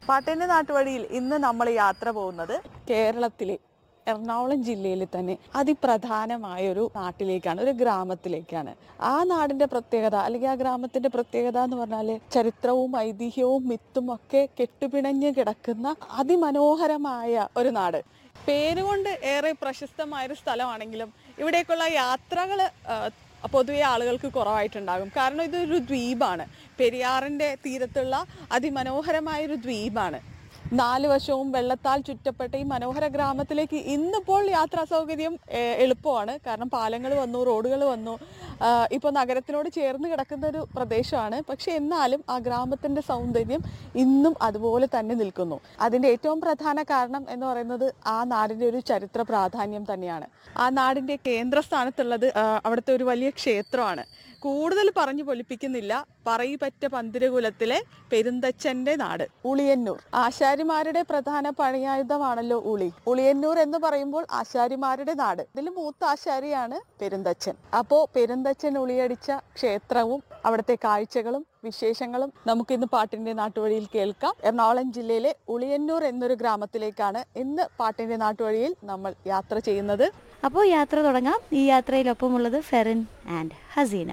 പാട്ടിന്റെ നാട്ടുവഴിയിൽ ഇന്ന് നമ്മൾ യാത്ര പോകുന്നത് കേരളത്തിലെ എറണാകുളം ജില്ലയിൽ തന്നെ അതിപ്രധാനമായ ഒരു നാട്ടിലേക്കാണ് ഒരു ഗ്രാമത്തിലേക്കാണ് ആ നാടിന്റെ പ്രത്യേകത അല്ലെങ്കിൽ ആ ഗ്രാമത്തിന്റെ പ്രത്യേകത എന്ന് പറഞ്ഞാൽ ചരിത്രവും ഐതിഹ്യവും മിത്തും ഒക്കെ കെട്ടുപിണഞ്ഞ് കിടക്കുന്ന അതിമനോഹരമായ ഒരു നാട് പേരുകൊണ്ട് ഏറെ പ്രശസ്തമായ ഒരു സ്ഥലമാണെങ്കിലും ഇവിടേക്കുള്ള യാത്രകൾ പൊതുവെ ആളുകൾക്ക് കുറവായിട്ടുണ്ടാകും കാരണം ഇതൊരു ദ്വീപാണ് പെരിയാറിന്റെ തീരത്തുള്ള അതിമനോഹരമായ ഒരു ദ്വീപാണ് നാല് വശവും വെള്ളത്താൽ ചുറ്റപ്പെട്ട ഈ മനോഹര ഗ്രാമത്തിലേക്ക് ഇന്നിപ്പോൾ യാത്രാ സൗകര്യം ഏഹ്, എളുപ്പമാണ് കാരണം പാലങ്ങൾ വന്നു റോഡുകൾ വന്നു ആഹ്, ഇപ്പോൾ നഗരത്തിനോട് ചേർന്ന് കിടക്കുന്ന ഒരു പ്രദേശമാണ് പക്ഷെ എന്നാലും ആ ഗ്രാമത്തിന്റെ സൗന്ദര്യം ഇന്നും അതുപോലെ തന്നെ നിൽക്കുന്നു അതിന്റെ ഏറ്റവും പ്രധാന കാരണം എന്ന് പറയുന്നത് ആ നാടിന്റെ ഒരു ചരിത്ര പ്രാധാന്യം തന്നെയാണ് ആ നാടിന്റെ കേന്ദ്രസ്ഥാനത്തുള്ളത് ആഹ്, അവിടുത്തെ ഒരു വലിയ ക്ഷേത്രമാണ് കൂടുതൽ പറഞ്ഞു പൊലിപ്പിക്കുന്നില്ല പറയിപ്പറ്റ പന്തിരകുലത്തിലെ പെരുന്തച്ചന്റെ നാട് ഉളിയന്നൂർ ആശാരിമാരുടെ പ്രധാന പണിയായുധമാണല്ലോ ഉളി ഉളിയന്നൂർ എന്ന് പറയുമ്പോൾ ആശാരിമാരുടെ നാട് ഇതിൽ മൂത്ത ആശാരിയാണ് പെരുന്തച്ചൻ അപ്പോ പെരുന്തച്ചൻ ഉളിയടിച്ച ക്ഷേത്രവും അവിടുത്തെ കാഴ്ചകളും വിശേഷങ്ങളും നമുക്കിന്ന് പാട്ടിന്റെ നാട്ടുവഴിയിൽ കേൾക്കാം എറണാകുളം ജില്ലയിലെ ഉളിയന്നൂർ എന്നൊരു ഗ്രാമത്തിലേക്കാണ് ഇന്ന് പാട്ടിന്റെ നാട്ടുവഴിയിൽ നമ്മൾ യാത്ര ചെയ്യുന്നത് അപ്പോൾ യാത്ര തുടങ്ങാം ഈ യാത്രയിലൊപ്പമുള്ളത് ഫെറിൻ ആൻഡ് ഹസീന